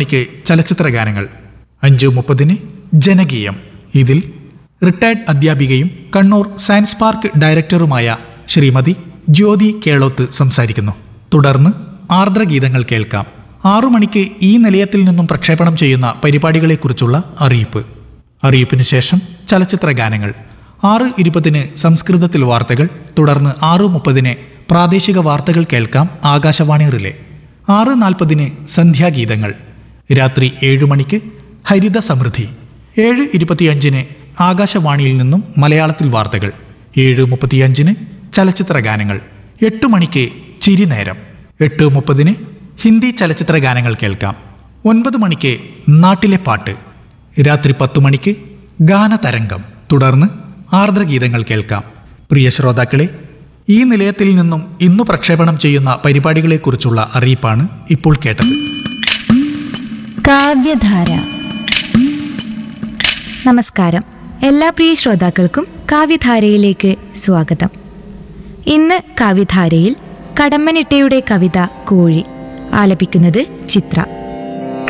മണിക്ക് ചലച്ചിത്ര ഗാനങ്ങൾ അഞ്ച് മുപ്പതിന് ജനകീയം ഇതിൽ റിട്ടയർഡ് അധ്യാപികയും കണ്ണൂർ സയൻസ് പാർക്ക് ഡയറക്ടറുമായ ശ്രീമതി ജ്യോതി കേളോത്ത് സംസാരിക്കുന്നു തുടർന്ന് ആർദ്രഗീതങ്ങൾ കേൾക്കാം ആറു മണിക്ക് ഈ നിലയത്തിൽ നിന്നും പ്രക്ഷേപണം ചെയ്യുന്ന പരിപാടികളെക്കുറിച്ചുള്ള അറിയിപ്പ് അറിയിപ്പിന് ശേഷം ചലച്ചിത്ര ഗാനങ്ങൾ ആറ് ഇരുപതിന് സംസ്കൃതത്തിൽ വാർത്തകൾ തുടർന്ന് ആറ് മുപ്പതിന് പ്രാദേശിക വാർത്തകൾ കേൾക്കാം ആകാശവാണി റിലേ ആറ് നാൽപ്പതിന് സന്ധ്യാഗീതങ്ങൾ രാത്രി ഏഴു മണിക്ക് ഹരിത സമൃദ്ധി ഏഴ് ഇരുപത്തിയഞ്ചിന് ആകാശവാണിയിൽ നിന്നും മലയാളത്തിൽ വാർത്തകൾ ഏഴ് മുപ്പത്തിയഞ്ചിന് ചലച്ചിത്ര ഗാനങ്ങൾ എട്ട് മണിക്ക് ചിരിനേരം എട്ട് മുപ്പതിന് ഹിന്ദി ചലച്ചിത്ര ഗാനങ്ങൾ കേൾക്കാം ഒൻപത് മണിക്ക് നാട്ടിലെ പാട്ട് രാത്രി പത്തു മണിക്ക് ഗാനതരംഗം തുടർന്ന് ആർദ്രഗീതങ്ങൾ കേൾക്കാം പ്രിയ ശ്രോതാക്കളെ ഈ നിലയത്തിൽ നിന്നും ഇന്നു പ്രക്ഷേപണം ചെയ്യുന്ന പരിപാടികളെക്കുറിച്ചുള്ള അറിയിപ്പാണ് ഇപ്പോൾ കേട്ടത് കാവ്യധാര നമസ്കാരം എല്ലാ പ്രിയ ശ്രോതാക്കൾക്കും കാവ്യധാരയിലേക്ക് സ്വാഗതം ഇന്ന് കാവ്യധാരയിൽ കടമ്മനിട്ടയുടെ കവിത കോഴി ആലപിക്കുന്നത് ചിത്ര